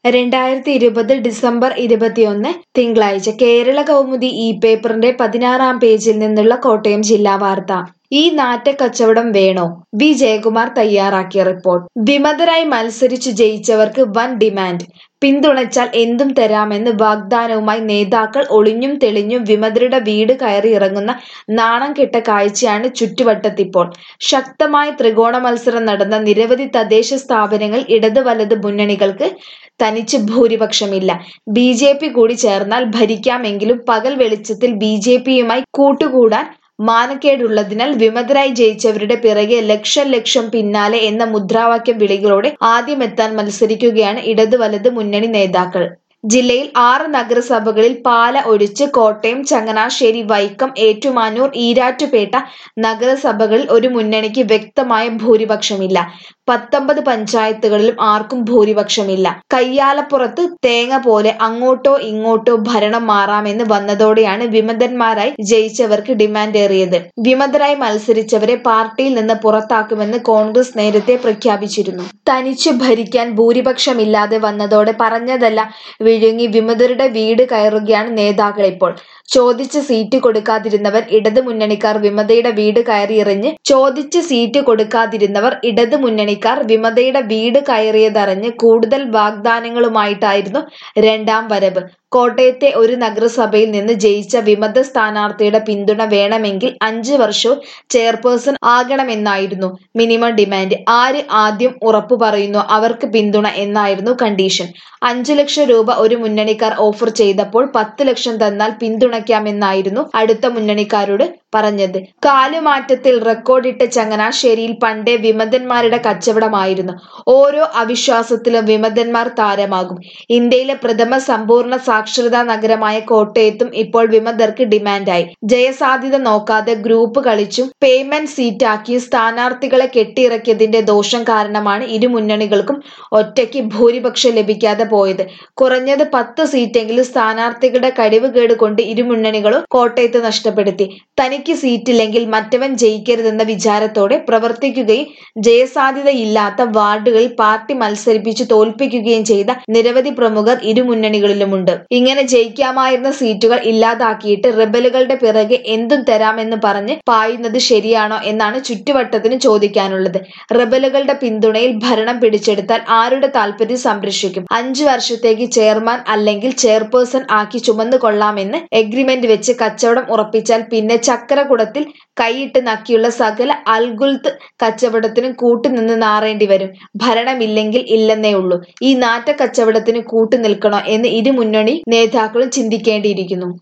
രണ്ടായിരത്തി ഇരുപത് ഡിസംബർ ഇരുപത്തിയൊന്ന് തിങ്കളാഴ്ച കേരള കൗമുദി ഈ പേപ്പറിന്റെ പതിനാറാം പേജിൽ നിന്നുള്ള കോട്ടയം ജില്ലാ വാർത്ത ഈ നാറ്റക്കച്ചവടം വേണോ വി ജയകുമാർ തയ്യാറാക്കിയ റിപ്പോർട്ട് വിമതരായി മത്സരിച്ചു ജയിച്ചവർക്ക് വൻ ഡിമാൻഡ് പിന്തുണച്ചാൽ എന്തും തരാമെന്ന് വാഗ്ദാനവുമായി നേതാക്കൾ ഒളിഞ്ഞും തെളിഞ്ഞും വിമതരുടെ വീട് കയറി ഇറങ്ങുന്ന നാണം കെട്ട കാഴ്ചയാണ് ചുറ്റുവട്ടത്തിപ്പോൾ ശക്തമായ ത്രികോണ മത്സരം നടന്ന നിരവധി തദ്ദേശ സ്ഥാപനങ്ങൾ ഇടത് വലത് മുന്നണികൾക്ക് തനിച്ച് ഭൂരിപക്ഷമില്ല ബി ജെ പി കൂടി ചേർന്നാൽ ഭരിക്കാമെങ്കിലും പകൽ വെളിച്ചത്തിൽ ബി ജെ പിയുമായി കൂട്ടുകൂടാൻ മാനക്കേടുള്ളതിനാൽ വിമതരായി ജയിച്ചവരുടെ പിറകെ ലക്ഷം ലക്ഷം പിന്നാലെ എന്ന മുദ്രാവാക്യം വിളികളോടെ ആദ്യമെത്താൻ മത്സരിക്കുകയാണ് ഇടത് വലത് മുന്നണി നേതാക്കൾ ജില്ലയിൽ ആറ് നഗരസഭകളിൽ പാല ഒഴിച്ച് കോട്ടയം ചങ്ങനാശ്ശേരി വൈക്കം ഏറ്റുമാനൂർ ഈരാറ്റുപേട്ട നഗരസഭകളിൽ ഒരു മുന്നണിക്ക് വ്യക്തമായ ഭൂരിപക്ഷമില്ല പത്തൊമ്പത് പഞ്ചായത്തുകളിലും ആർക്കും ഭൂരിപക്ഷമില്ല കയ്യാലപ്പുറത്ത് തേങ്ങ പോലെ അങ്ങോട്ടോ ഇങ്ങോട്ടോ ഭരണം മാറാമെന്ന് വന്നതോടെയാണ് വിമതന്മാരായി ജയിച്ചവർക്ക് ഡിമാൻഡ് ഏറിയത് വിമതരായി മത്സരിച്ചവരെ പാർട്ടിയിൽ നിന്ന് പുറത്താക്കുമെന്ന് കോൺഗ്രസ് നേരത്തെ പ്രഖ്യാപിച്ചിരുന്നു തനിച്ച് ഭരിക്കാൻ ഭൂരിപക്ഷമില്ലാതെ വന്നതോടെ പറഞ്ഞതല്ല വിഴുങ്ങി വിമതരുടെ വീട് കയറുകയാണ് നേതാക്കൾ ഇപ്പോൾ ചോദിച്ച സീറ്റ് കൊടുക്കാതിരുന്നവർ ഇടത് മുന്നണിക്കാർ വിമതയുടെ വീട് കയറി എറിഞ്ഞ് ചോദിച്ച സീറ്റ് കൊടുക്കാതിരുന്നവർ ഇടത് മുന്നണിക്കാർ വിമതയുടെ വീട് കയറിയതറിഞ്ഞ് കൂടുതൽ വാഗ്ദാനങ്ങളുമായിട്ടായിരുന്നു രണ്ടാം വരവ് കോട്ടയത്തെ ഒരു നഗരസഭയിൽ നിന്ന് ജയിച്ച വിമത സ്ഥാനാർത്ഥിയുടെ പിന്തുണ വേണമെങ്കിൽ അഞ്ച് വർഷവും ചെയർപേഴ്സൺ ആകണമെന്നായിരുന്നു മിനിമം ഡിമാൻഡ് ആര് ആദ്യം ഉറപ്പു പറയുന്നു അവർക്ക് പിന്തുണ എന്നായിരുന്നു കണ്ടീഷൻ അഞ്ചു ലക്ഷം രൂപ ഒരു മുന്നണിക്കാർ ഓഫർ ചെയ്തപ്പോൾ പത്ത് ലക്ഷം തന്നാൽ പിന്തുണയ്ക്കാമെന്നായിരുന്നു അടുത്ത മുന്നണിക്കാരോട് പറഞ്ഞത് കാലുമാറ്റത്തിൽ റെക്കോർഡിട്ട ചങ്ങനാശ്ശേരിയിൽ പണ്ടേ വിമതന്മാരുടെ കച്ചവടമായിരുന്നു ഓരോ അവിശ്വാസത്തിലും വിമതന്മാർ താരമാകും ഇന്ത്യയിലെ പ്രഥമ സമ്പൂർണ്ണ സാക്ഷരതാ നഗരമായ കോട്ടയത്തും ഇപ്പോൾ വിമതർക്ക് ഡിമാൻഡായി ജയസാധ്യത നോക്കാതെ ഗ്രൂപ്പ് കളിച്ചും പേയ്മെന്റ് സീറ്റാക്കിയും സ്ഥാനാർത്ഥികളെ കെട്ടിയിറക്കിയതിന്റെ ദോഷം കാരണമാണ് ഇരു മുന്നണികൾക്കും ഒറ്റയ്ക്ക് ഭൂരിപക്ഷം ലഭിക്കാതെ പോയത് കുറഞ്ഞത് പത്ത് സീറ്റെങ്കിലും സ്ഥാനാർത്ഥികളുടെ കഴിവുകേട് കൊണ്ട് ഇരു മുന്നണികളും കോട്ടയത്ത് നഷ്ടപ്പെടുത്തി തനിക്ക് സീറ്റില്ലെങ്കിൽ മറ്റവൻ ജയിക്കരുതെന്ന വിചാരത്തോടെ പ്രവർത്തിക്കുകയും ജയസാധ്യതയില്ലാത്ത വാർഡുകളിൽ പാർട്ടി മത്സരിപ്പിച്ച് തോൽപ്പിക്കുകയും ചെയ്ത നിരവധി പ്രമുഖർ ഇരു മുന്നണികളിലുമുണ്ട് ഇങ്ങനെ ജയിക്കാമായിരുന്ന സീറ്റുകൾ ഇല്ലാതാക്കിയിട്ട് റിബലുകളുടെ പിറകെ എന്തും തരാമെന്ന് പറഞ്ഞ് പായുന്നത് ശരിയാണോ എന്നാണ് ചുറ്റുവട്ടത്തിന് ചോദിക്കാനുള്ളത് റിബലുകളുടെ പിന്തുണയിൽ ഭരണം പിടിച്ചെടുത്താൽ ആരുടെ താല്പര്യം സംരക്ഷിക്കും അഞ്ചു വർഷത്തേക്ക് ചെയർമാൻ അല്ലെങ്കിൽ ചെയർപേഴ്സൺ ആക്കി ചുമന്നു കൊള്ളാമെന്ന് എഗ്രിമെന്റ് വെച്ച് കച്ചവടം ഉറപ്പിച്ചാൽ പിന്നെ ചക്രകുടത്തിൽ കൈയിട്ട് നക്കിയുള്ള സകല അൽഗുൽത്ത് കച്ചവടത്തിനും കൂട്ടുനിന്ന് നാറേണ്ടി വരും ഭരണമില്ലെങ്കിൽ ഇല്ലെന്നേ ഉള്ളൂ ഈ നാറ്റ കച്ചവടത്തിന് കൂട്ടുനിൽക്കണോ എന്ന് ഇരു മുന്നണി നേതാക്കളും ചിന്തിക്കേണ്ടിയിരിക്കുന്നു